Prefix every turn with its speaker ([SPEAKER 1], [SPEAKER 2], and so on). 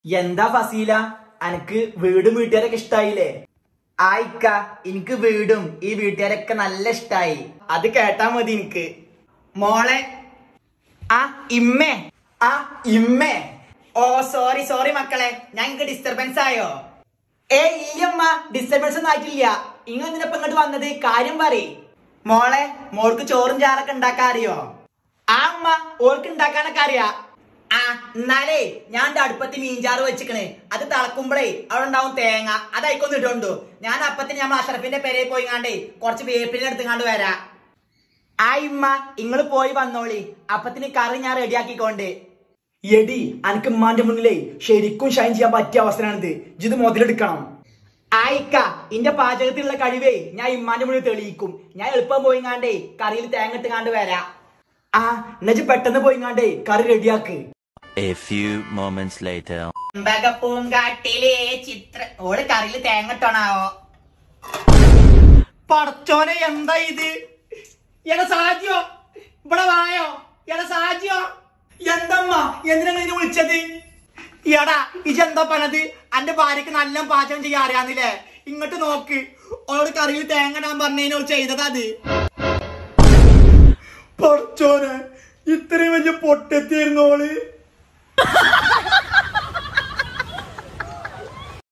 [SPEAKER 1] എന്താ ഫസീല അനക്ക് വീടും വീട്ടുകാരൊക്കെ ഇഷ്ടായില്ലേ ആയിക്ക എനിക്ക് വീടും ഈ വീട്ടുകാരൊക്കെ നല്ല ഇഷ്ടായി അത് കേട്ടാ മതി എനിക്ക് മോളെ ആ ഇമ്മേ ആ ഇമ്മേ ഓ സോറി സോറി മക്കളെ ഞങ്ങക്ക് ഡിസ്റ്റർബൻസ് ആയോ ഏ ഇല്ലമ്മ ഡിസ്റ്റർബൻസ് ഒന്നും ആയിട്ടില്ല ഇങ്ങ എന്തിനപ്പം ഇങ്ങോട്ട് വന്നത് കാര്യം പറയ് മോളെ മോൾക്ക് ചോറും ചാറൊക്കെ ഉണ്ടാക്കാൻ അറിയോ ആ അമ്മ ഓൾക്ക് ഉണ്ടാക്കാനൊക്കെ അറിയാ ആ എന്നാലേ ഞാൻ ദാ അടുപ്പത്ത് മീൻചാറ് വെച്ചിക്കണേ അത് തിളക്കുമ്പോഴേ അവിടെ ഉണ്ടാവും തേങ്ങ അതായിക്കൊന്ന് ഇടുണ്ടോ ഞാൻ അപ്പത്തിന് ഞാൻ അഷറഫിന്റെ പെരയിൽ പോയിങ്ങാണ്ടേ കുറച്ച് വേപ്പിനെ എടുത്തുങ്ങാണ്ട് വരാ ആ ഇമ്മ ഇങ്ങള് പോയി വന്നോളി അപ്പത്തിന് കറി ഞാൻ റെഡിയാക്കിക്കോണ്ട് എടി അനക്ക് ഉമ്മാന്റെ മുന്നിലേ ശരിക്കും ഷൈൻ ചെയ്യാൻ പറ്റിയ അവസരമാണിത് ഇത് മുതലെടുക്കണം ആയിക്ക ഇന്റെ പാചകത്തിലുള്ള കഴിവേ ഞാൻ ഇമ്മാന്റെ മുന്നിൽ തെളിയിക്കും ഞാൻ എളുപ്പം പോയിങ്ങാണ്ടേ കറിയിൽ തേങ്ങ ഇട്ടുകാണ്ട് വരാ ആ എന്നുവെച്ച് പെട്ടെന്ന് പോയിങ്ങാണ്ടേ കറി റെഡിയാക്ക്
[SPEAKER 2] A few moments later.
[SPEAKER 1] പൂങ്കാട്ടിലെ ചിത്ര ഓള് കറിയിൽ തേങ്ങ ഇട്ടോണാവോ പടച്ചോനെ എന്താ ഇത് എടാ സാജ്യോ ഇവിടെ വായോ എടാ സാജ്യോ എന്തമ്മ എന്തിനാ ഇതിനെ വിളിച്ചത് എടാ ഇജെന്താ പറഞ്ഞത് അന്റെ ഭാര്യക്ക് നല്ല പാചകം ചെയ്യാൻ അറിയാന്നില്ലേ ഇങ്ങോട്ട് നോക്ക് ഓളോട് കറിയിൽ തേങ്ങ ഇടാൻ പറഞ്ഞതിനോട് ചെയ്തതാ അത് പടച്ചോനെ ഇത്രയും വലിയ പൊട്ടെത്തിയായിരുന്നു ഓള്